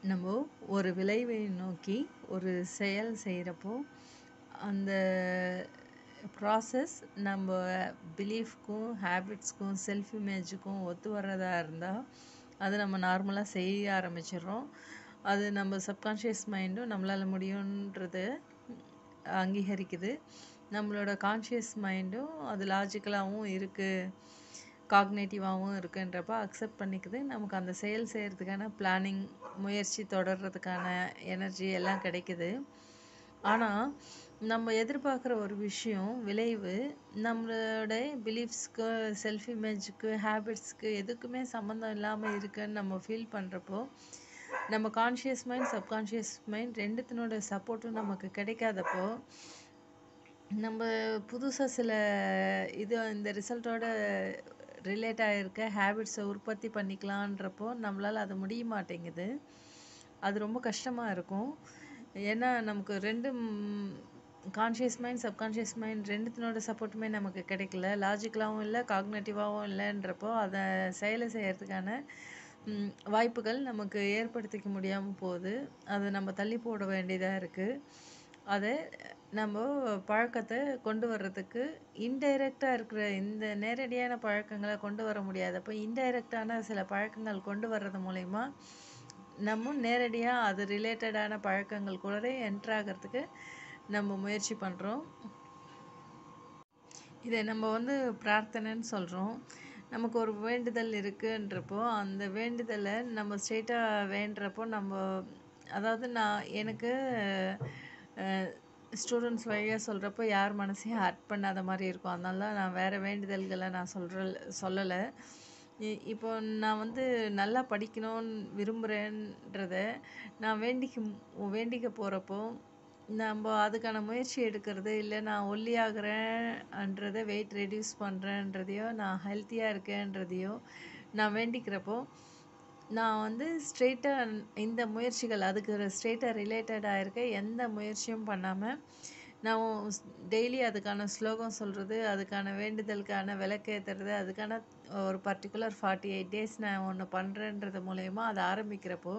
நம்ம ஒரு விளைவை நோக்கி ஒரு செயல் செய்கிறப்போ அந்த ப்ராசஸ் நம்ம பிலீஃப்க்கும் ஹேபிட்ஸ்க்கும் செல்ஃப் இமேஜுக்கும் ஒத்து வர்றதா இருந்தால் அது நம்ம நார்மலாக செய்ய ஆரம்பிச்சிடுறோம் அது நம்ம சப்கான்ஷியஸ் மைண்டும் நம்மளால் முடியுன்றது அங்கீகரிக்குது நம்மளோட கான்ஷியஸ் மைண்டும் அது லாஜிக்கலாகவும் இருக்குது காக்னேட்டிவாகவும் இருக்குன்றப்ப அக்செப்ட் பண்ணிக்குது நமக்கு அந்த செயல் செய்கிறதுக்கான பிளானிங் முயற்சி தொடர்றதுக்கான எனர்ஜி எல்லாம் கிடைக்குது ஆனால் நம்ம எதிர்பார்க்குற ஒரு விஷயம் விளைவு நம்மளோட பிலீஃப்ஸ்க்கு செல்ஃப் இமேஜுக்கு ஹேபிட்ஸ்க்கு எதுக்குமே சம்மந்தம் இல்லாமல் இருக்குன்னு நம்ம ஃபீல் பண்ணுறப்போ நம்ம கான்ஷியஸ் மைண்ட் சப்கான்ஷியஸ் மைண்ட் ரெண்டுத்தினோட சப்போர்ட்டும் நமக்கு கிடைக்காதப்போ நம்ம புதுசாக சில இது இந்த ரிசல்ட்டோட ரிலேட் ஆகிருக்க ஹேபிட்ஸை உற்பத்தி பண்ணிக்கலான்றப்போ நம்மளால் அது முடிய மாட்டேங்குது அது ரொம்ப கஷ்டமாக இருக்கும் ஏன்னா நமக்கு ரெண்டு கான்ஷியஸ் மைண்ட் சப்கான்ஷியஸ் மைண்ட் ரெண்டுத்தினோட சப்போர்ட்டுமே நமக்கு கிடைக்கல லாஜிக்கலாகவும் இல்லை காக்னேட்டிவாகவும் இல்லைன்றப்போ அதை செயலை செய்கிறதுக்கான வாய்ப்புகள் நமக்கு ஏற்படுத்திக்க முடியாமல் போகுது அதை நம்ம தள்ளி போட வேண்டியதாக இருக்குது அதை நம்ம பழக்கத்தை கொண்டு வர்றதுக்கு இன்டைரக்டாக இருக்கிற இந்த நேரடியான பழக்கங்களை கொண்டு வர முடியாதப்போ இன்டைரக்டான சில பழக்கங்கள் கொண்டு வர்றது மூலயமா நம்ம நேரடியாக அது ரிலேட்டடான பழக்கங்கள் கூட என்ட்ராகிறதுக்கு நம்ம முயற்சி பண்ணுறோம் இதை நம்ம வந்து பிரார்த்தனைன்னு சொல்கிறோம் நமக்கு ஒரு வேண்டுதல் இருக்குன்றப்போ அந்த வேண்டுதலை நம்ம ஸ்ட்ரெயிட்டாக வேண்டுறப்போ நம்ம அதாவது நான் எனக்கு ஸ்டூடெண்ட்ஸ் வழியாக சொல்கிறப்போ யார் மனசையும் ஹர்ட் பண்ணாத மாதிரி இருக்கும் அதனால தான் நான் வேறு வேண்டுதல்களை நான் சொல்கிற சொல்லலை இப்போ நான் வந்து நல்லா படிக்கணும்னு விரும்புகிறேன்றத நான் வேண்டிக்க வேண்டிக்க போகிறப்போ நம்ம அதுக்கான முயற்சி எடுக்கிறது இல்லை நான் ஒல்லியாகிறேன்றதை வெயிட் ரெடியூஸ் பண்ணுறேன்றதையோ நான் ஹெல்த்தியாக இருக்கேன்றதையோ நான் வேண்டிக்கிறப்போ நான் வந்து ஸ்ட்ரெயிட்டாக இந்த முயற்சிகள் அதுக்கு ஸ்ட்ரெயிட்டாக ரிலேட்டடாக இருக்க எந்த முயற்சியும் பண்ணாமல் நான் டெய்லி அதுக்கான ஸ்லோகம் சொல்கிறது அதுக்கான வேண்டுதலுக்கான விளக்கேற்றுறது அதுக்கான ஒரு பர்டிகுலர் ஃபார்ட்டி எயிட் டேஸ் நான் ஒன்று பண்ணுறேன்றது மூலயமா அதை ஆரம்பிக்கிறப்போ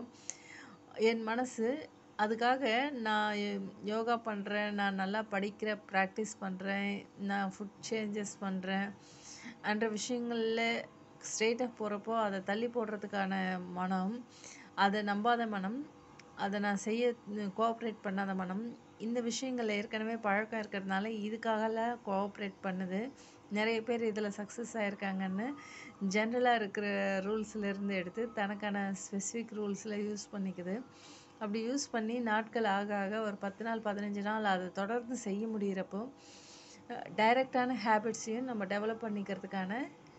என் மனசு அதுக்காக நான் யோகா பண்ணுறேன் நான் நல்லா படிக்கிற ப்ராக்டிஸ் பண்ணுறேன் நான் ஃபுட் சேஞ்சஸ் பண்ணுறேன் என்ற விஷயங்களில் ஸ்ட்ரெயிட்டாக போகிறப்போ அதை தள்ளி போடுறதுக்கான மனம் அதை நம்பாத மனம் அதை நான் செய்ய கோஆப்ரேட் பண்ணாத மனம் இந்த விஷயங்கள் ஏற்கனவே பழக்கம் இருக்கிறதுனால இதுக்காகலாம் கோஆப்ரேட் பண்ணுது நிறைய பேர் இதில் சக்ஸஸ் ஆகிருக்காங்கன்னு ஜென்ரலாக இருக்கிற ரூல்ஸ்லேருந்து எடுத்து தனக்கான ஸ்பெசிஃபிக் ரூல்ஸில் யூஸ் பண்ணிக்குது அப்படி யூஸ் பண்ணி நாட்கள் ஆக ஆக ஒரு பத்து நாள் பதினஞ்சு நாள் அதை தொடர்ந்து செய்ய முடிகிறப்போ டைரக்டான ஹேபிட்ஸையும் நம்ம டெவலப் பண்ணிக்கிறதுக்கான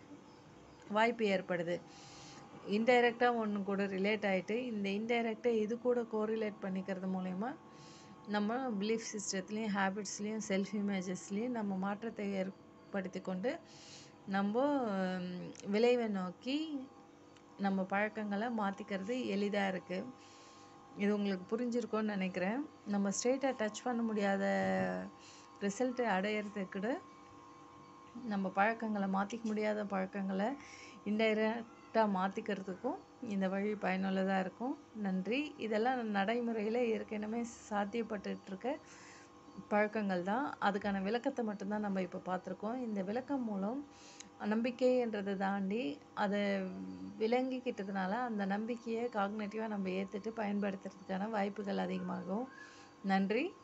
வாய்ப்பு ஏற்படுது இன்டைரக்டாக ஒன்று கூட ரிலேட் ஆகிட்டு இந்த இன்டைரக்டாக இது கூட கோரிலேட் பண்ணிக்கிறது மூலயமா நம்ம பிலீஃப் சிஸ்டத்துலேயும் ஹேபிட்ஸ்லேயும் செல்ஃப் இமேஜஸ்லேயும் நம்ம மாற்றத்தை ஏற்படுத்தி கொண்டு நம்ம விளைவை நோக்கி நம்ம பழக்கங்களை மாற்றிக்கிறது எளிதாக இருக்குது இது உங்களுக்கு புரிஞ்சிருக்கோன்னு நினைக்கிறேன் நம்ம ஸ்ட்ரெயிட்டாக டச் பண்ண முடியாத ரிசல்ட்டை அடையிறதுக்கு நம்ம பழக்கங்களை மாற்றிக்க முடியாத பழக்கங்களை இன்டைரக்டாக மாற்றிக்கிறதுக்கும் இந்த வழி பயனுள்ளதாக இருக்கும் நன்றி இதெல்லாம் நடைமுறையில் ஏற்கனவே சாத்தியப்பட்டுருக்க பழக்கங்கள் தான் அதுக்கான விளக்கத்தை மட்டும்தான் நம்ம இப்போ பார்த்துருக்கோம் இந்த விளக்கம் மூலம் நம்பிக்கைன்றதை தாண்டி அதை விளங்கிக்கிட்டதுனால அந்த நம்பிக்கையை காக்னேட்டிவாக நம்ம ஏற்றுட்டு பயன்படுத்துறதுக்கான வாய்ப்புகள் அதிகமாகும் நன்றி